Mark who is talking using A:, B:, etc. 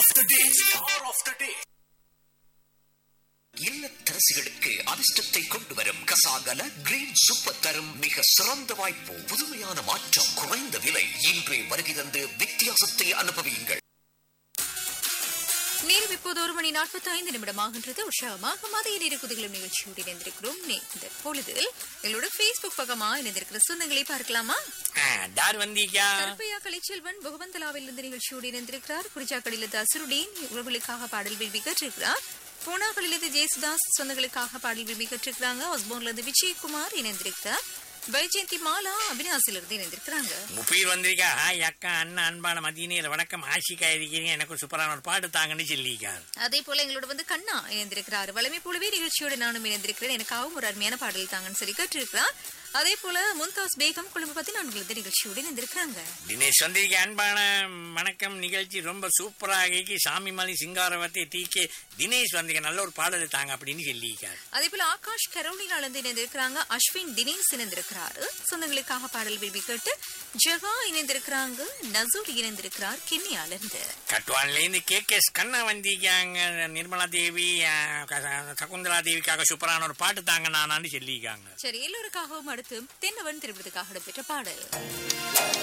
A: of the day. Star of the day.
B: இல்லத்தரசிகளுக்கு அதிர்ஷ்டத்தை கொண்டு வரும் கசாகல கிரீன் சூப்பர் தரும் மிக சிறந்த வாய்ப்பு புதுமையான மாற்றம் குறைந்த விலை இன்றே வருகை தந்து வித்தியாசத்தை அனுபவியுங்கள்
C: நேரம் இப்போது ஒரு மணி நாற்பத்தி ஐந்து நிமிடமாகின்றது உற்சாகமாக மதிய நேர குதிகளும் நிகழ்ச்சியோடு இணைந்திருக்கிறோம் நே- இந்த பொழுதில் எங்களோட Facebook பக்கமா இணைந்திருக்கிற சொந்தங்களை பார்க்கலாமா
D: டார் வந்தீக்கா
C: கருப்பையா கலைச்செல்வன் புகவந்தலாவில் இருந்து நிகழ்ச்சியோடு இணைந்திருக்கிறார் குறிச்சாக்கடிலிருந்து அசுருடீன் உறவுகளுக்காக பாடல் விரும்பி கேட்டிருக்கிறார் பூனாக்களிலிருந்து ஜெயசுதாஸ் சொந்தங்களுக்காக பாடல் விரும்பி கேட்டிருக்கிறாங்க ஒஸ்போன்ல இருந்து விஜயகுமார் இணைந்திருக்கிறார் வைஜெயந்தி மாலா அபினாசிலிருந்து இணைந்திருக்கிறாங்க
D: முப்பீர் வந்திருக்கா ஹாய் அக்கா அண்ணா அன்பான மதியநேர வணக்கம் ஆஷிக்கா இருக்கிறீங்க எனக்கு சூப்பரான ஒரு பாட்டு தாங்கன்னு சொல்லிக்கா
C: அதே போல எங்களோட வந்து கண்ணா இணைந்திருக்கிறார் வளமை போலவே நிகழ்ச்சியோட நானும் இணைந்திருக்கிறேன் எனக்காகவும் ஒரு அருமையான பாடல் தாங்கன்னு சொல்லி கேட்டிருக்கிறார் அதே போல மும்தாஸ் பேகம் கொழும்பு பதினான்கு இந்த நிகழ்ச்சியோடு இணைந்திருக்கிறாங்க
D: தினேஷ் வந்திருக்க அன்பான வணக்கம் நிகழ்ச்சி ரொம்ப சூப்பராக இருக்கு சாமிமலை சிங்காரவத்தை டி கே தினேஷ் வந்திருக்க நல்ல ஒரு பாடலை தாங்க அப்படின்னு சொல்லிக்கா
C: அதே போல ஆகாஷ் கரோலினால இருந்து இணைந்திருக்கிறாங்க அஸ்வின் தினேஷ் இணைந்திருக்கிறாரு சொந்தங்களுக்காக பாடல் விரும்பி கேட்டு ஜெகா இணைந்திருக்கிறாங்க நசூர் இணைந்திருக்கிறார் கிண்ணியால இருந்து
D: கட்டுவான்ல இருந்து கே கே கண்ணா வந்திருக்காங்க நிர்மலா தேவி அஹ், க- சகுந்தலா தேவிக்காக சூப்பரான ஒரு பாட்டு தாங்க நானான்னு சொல்லியிருக்காங்க
C: சரி எல்லோருக்காகவும் அடுத்து தென்னவன் திருவிழத்துக்காக இடம்பெற்ற பாடல்